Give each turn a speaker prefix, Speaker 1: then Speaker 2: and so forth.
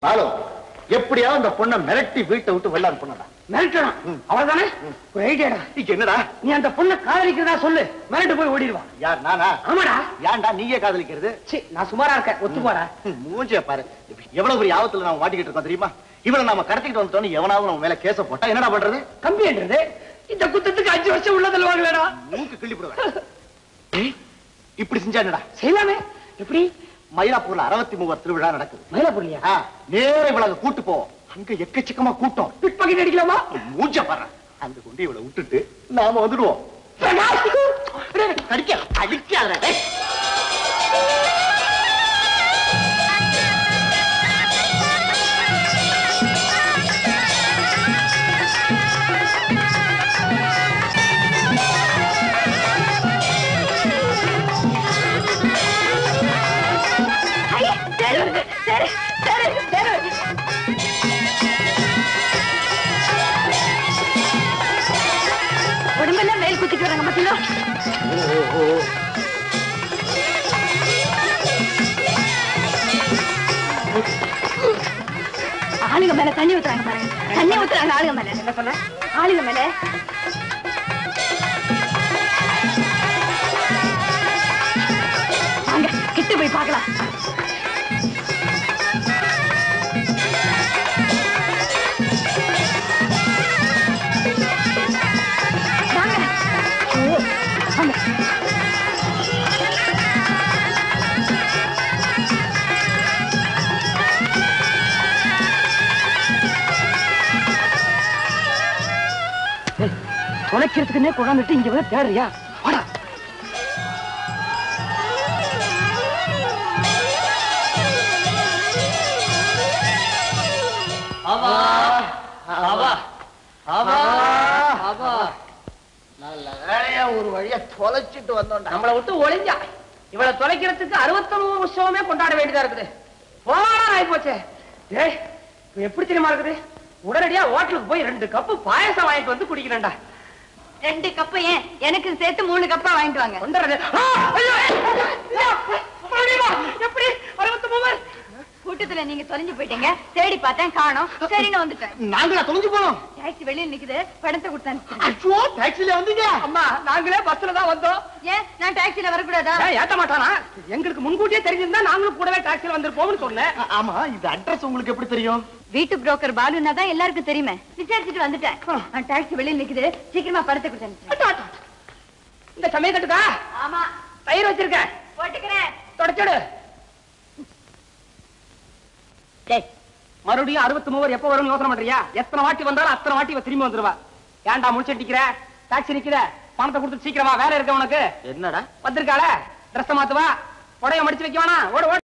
Speaker 1: பாலு எப்படியாவது அந்த பொண்ணை மிரட்டி வீட்டை விட்டு வெள்ளாறு பண்ணடா
Speaker 2: மிரட்டணும் அவ்வளவுதானே ஒரு ஐடியாடா
Speaker 1: என்னடா
Speaker 2: நீ அந்த பொண்ணை காதலிக்கிறதா சொல்லு மிரட்டு போய் ஓடிடுவா
Speaker 1: யார் நானா
Speaker 2: ஆமாடா
Speaker 1: ஏன்டா நீயே காதலிக்கிறது
Speaker 2: சீ நான் சுமாரா இருக்கேன் ஒத்து போறா
Speaker 1: மூஞ்சிய பாரு எவ்வளவு பெரிய ஆபத்துல நாம மாட்டிக்கிட்டு இருக்கோம் தெரியுமா இவனை நாம கடத்திக்கிட்டு வந்துட்டோம் எவனாவது நம்ம மேல கேச போட்டா என்னடா பண்றது
Speaker 2: கம்பின்றது இந்த குத்தத்துக்கு அஞ்சு வருஷம் உள்ள தள்ளுவாங்களேடா
Speaker 1: மூக்கு கிள்ளி போடுவேன் இப்படி செஞ்சா என்னடா
Speaker 2: செய்யலாமே எப்படி
Speaker 1: மயிலாப்பூர்ல அறுபத்தி மூவர் திருவிழா நடக்குது
Speaker 2: மயிலாப்பூர்லயா
Speaker 1: ஆ, நேர இவ்வளவு கூட்டு போ அங்க எக்கச்சக்கமா கூட்டம்
Speaker 2: பிட்பாக்கெட் அடிக்கலாமா
Speaker 1: மூஞ்ச பாரு அங்க கொண்டு இவளை விட்டுட்டு நாம வந்துடுவோம் கடிக்க அடிக்காத டேய்.
Speaker 3: உடம்பெல்லாம் மேல் குத்திட்டு வராங்க பாத்தீங்களா ஆளுங்க மேல தண்ணி ஊத்துறாங்க பாருங்க தண்ணி ஊத்துறாங்க ஆளுங்க மேல என்ன சொன்ன ஆளுங்க மேல வாங்க கிட்ட போய் பார்க்கலாம் வாங்க ஐயோ, வாங்க
Speaker 2: தொலைக்கிறதுக்குன்னே கொண்டாந்துட்டு இங்க வந்து தேடுறியா வாடா
Speaker 1: நல்ல வேலையா ஒரு வழியா தொலைச்சிட்டு வந்தோம்டா
Speaker 2: நம்மளை விட்டு ஒளிஞ்சா இவளை தொலைக்கிறதுக்கு அறுபத்தொன்னு வருஷமே கொண்டாட வேண்டியதா இருக்குது போனா ஆகி போச்சே ஏய் இப்ப எப்படி தெரியுமா இருக்குது உடனடியா ஹோட்டலுக்கு போய் ரெண்டு கப்பு பாயசம் வாங்கிட்டு வந்து குடிக்கிறேன்டா
Speaker 3: ரெண்டு கப்பு ஏன் எனக்கு சேர்த்து மூணு கப்பா வாங்கிட்டு வாங்க
Speaker 2: வந்துடுறது ஆ, ஐயோ, ஐயோ, மறுபடியுமா? எப்படி அறுபத்தி மூவர்
Speaker 3: கூட்டத்துல நீங்க தொலைஞ்சு போயிட்டீங்க தேடி பார்த்தேன் காணோம் சரின்னு வந்துட்டேன்
Speaker 1: நாங்களா தொலைஞ்சு போனோம்
Speaker 3: டாக்ஸி வெளியில நிக்குது பணத்தை கொடுத்தேன்
Speaker 1: ஐயோ டாக்ஸில வந்தீங்க
Speaker 2: அம்மா நாங்களே பஸ்ல தான் வந்தோம்
Speaker 3: ஏன் நான் டாக்ஸில வரக்கூடாதா
Speaker 2: ஏன் ஏத்த மாட்டானா எங்களுக்கு முன்கூட்டியே தெரிஞ்சிருந்தா நாங்களும் கூடவே டாக்ஸில வந்திருப்போம்னு சொன்னேன்
Speaker 1: ஆ- ஆமா இந்த அட்ரஸ் உங்களுக்கு எப்படி தெரியும்
Speaker 3: வீட்டு புரோக்கர் பாலுனா தான் எல்லாருக்கும் தெரியுமே விசாரிச்சுட்டு வந்துட்டேன் நான் டாக்ஸி வெளியில நிக்குது சீக்கிரமா பணத்தை கொடுத்தேன்
Speaker 2: அட்டா, அட்டா. இந்த சமயக்கட்டுக்கா
Speaker 3: ஆமா
Speaker 2: தயிர் வச்சிருக்கேன்
Speaker 3: போட்டுக்கிறேன்
Speaker 2: தொடச்சிடு டேய் மறுபடியும் அறுபத்தி மூவர் எப்ப வரும் யோசனை பண்றியா எத்தனை வாட்டி வந்தாலும் அத்தனை வாட்டி இவ திரும்பி வந்துருவா ஏன்டா முடிச்சு நிக்கிற டாக்ஸி நிக்கிற பணத்தை கொடுத்து சீக்கிரமா வேலை இருக்க உனக்கு
Speaker 1: என்னடா
Speaker 2: வந்திருக்காள ட்ரெஸ் மாத்துவா புடைய மடிச்சு வைக்க வேணாம் ஓடு ஓடு